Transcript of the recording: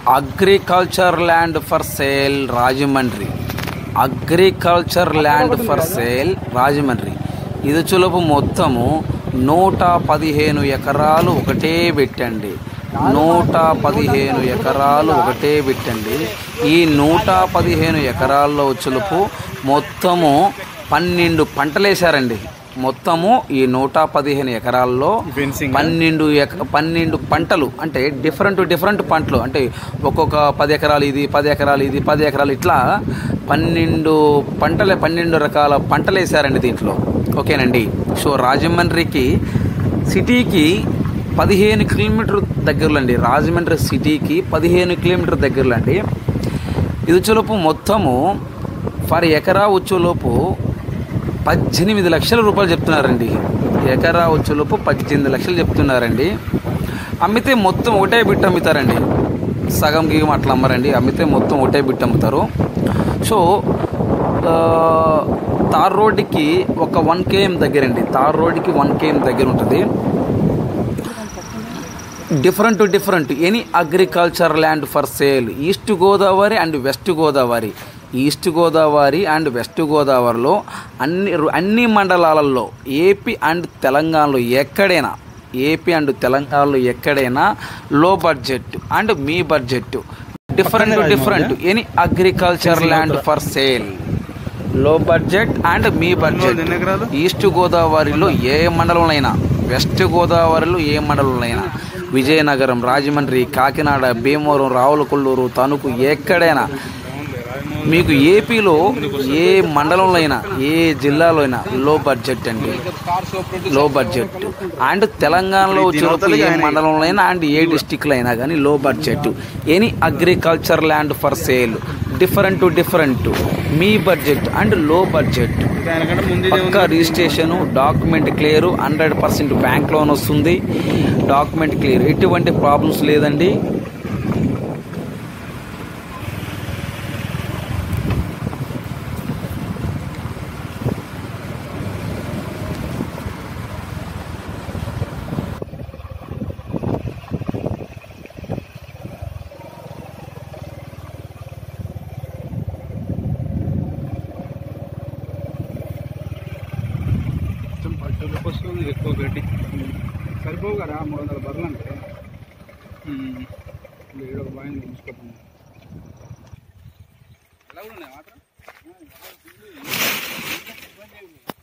agriculture land for sale Rajahmundry agriculture land for sale Rajahmundry ఇది చులుపు మొత్తము నూట పదిహేను ఎకరాలు ఒకటే పెట్టండి నూట పదిహేను ఎకరాలు ఒకటే పెట్టండి ఈ నూట పదిహేను ఎకరాల్లో చులుపు మొత్తము పన్నెండు పంటలు వేశారండి మొత్తము ఈ నూట పదిహేను ఎకరాల్లో పన్నెండు ఎక పన్నెండు పంటలు అంటే డిఫరెంట్ డిఫరెంట్ పంటలు అంటే ఒక్కొక్క పది ఎకరాలు ఇది పది ఎకరాలు ఇది పది ఎకరాలు ఇట్లా పన్నెండు పంటలే పన్నెండు రకాల పంటలు వేసారండి దీంట్లో ఓకేనండి సో రాజమండ్రికి సిటీకి పదిహేను కిలోమీటర్ దగ్గరలో అండి రాజమండ్రి సిటీకి పదిహేను కిలోమీటర్ దగ్గరలో అండి ఇది వచ్చేలోపు మొత్తము ఫర్ ఎకరా వచ్చేలోపు పద్దెనిమిది లక్షల రూపాయలు చెప్తున్నారండి ఎకరా వచ్చేలోపు పద్దెనిమిది లక్షలు చెప్తున్నారండి అమ్మితే మొత్తం ఒకటే బిట్ అమ్ముతారండి సగం గిగం అట్లా అమ్మరండి అమ్మితే మొత్తం ఒకటే బిట్ అమ్ముతారు సో ఆ, తార్ రోడ్డుకి ఒక వన్ కేఎం దగ్గరండి తార్ రోడ్డుకి వన్ కేఎం దగ్గర ఉంటుంది different different any agriculture land for sale east Godavari and west Godavari east Godavari and west గోదావరిలో అన్ని అన్ని మండలాలలో ఏపీ అండ్ తెలంగాణలో ఎక్కడైనా ఏపీ అండ్ తెలంగాణలో ఎక్కడైనా లో బడ్జెట్ అండ్ మీ budget different different any agriculture land for sale low budget and మీ బడ్జెట్ ఈస్ట్ గోదావరిలో ఏ మండలంలో వెస్ట్ గోదావరిలో ఏ మండలంలో విజయనగరం రాజమండ్రి కాకినాడ భీమవరం రావులకొల్లూరు తణుకు ఎక్కడైనా మీకు ఏపీలో ఏ మండలంలో అయినా ఏ జిల్లాలో అయినా లో బడ్జెట్ అండి లో బడ్జెట్ అండ్ తెలంగాణలో వచ్చినప్పుడు ఏ మండలంలో అయినా అండ్ ఏ డిస్టిక్లో అయినా కానీ low budget any agriculture land for sale different different మీ బడ్జెట్ అండ్ లో బడ్జెట్ పక్కా registration document clear hundred percent bank loan వస్తుంది డాక్యుమెంట్ క్లియర్ ఎటువంటి ప్రాబ్లమ్స్ లేదండి కొంచెం పట్టులకు వస్తుంది ఎక్కువ గడ్డి సరిపోవు కదా మూడు వందల బర్రెలు అంటే ఏడు ఒక బాగా ఉంచుకోపోయింది ఎలా కూడా ఉన్నాయి మాత్రం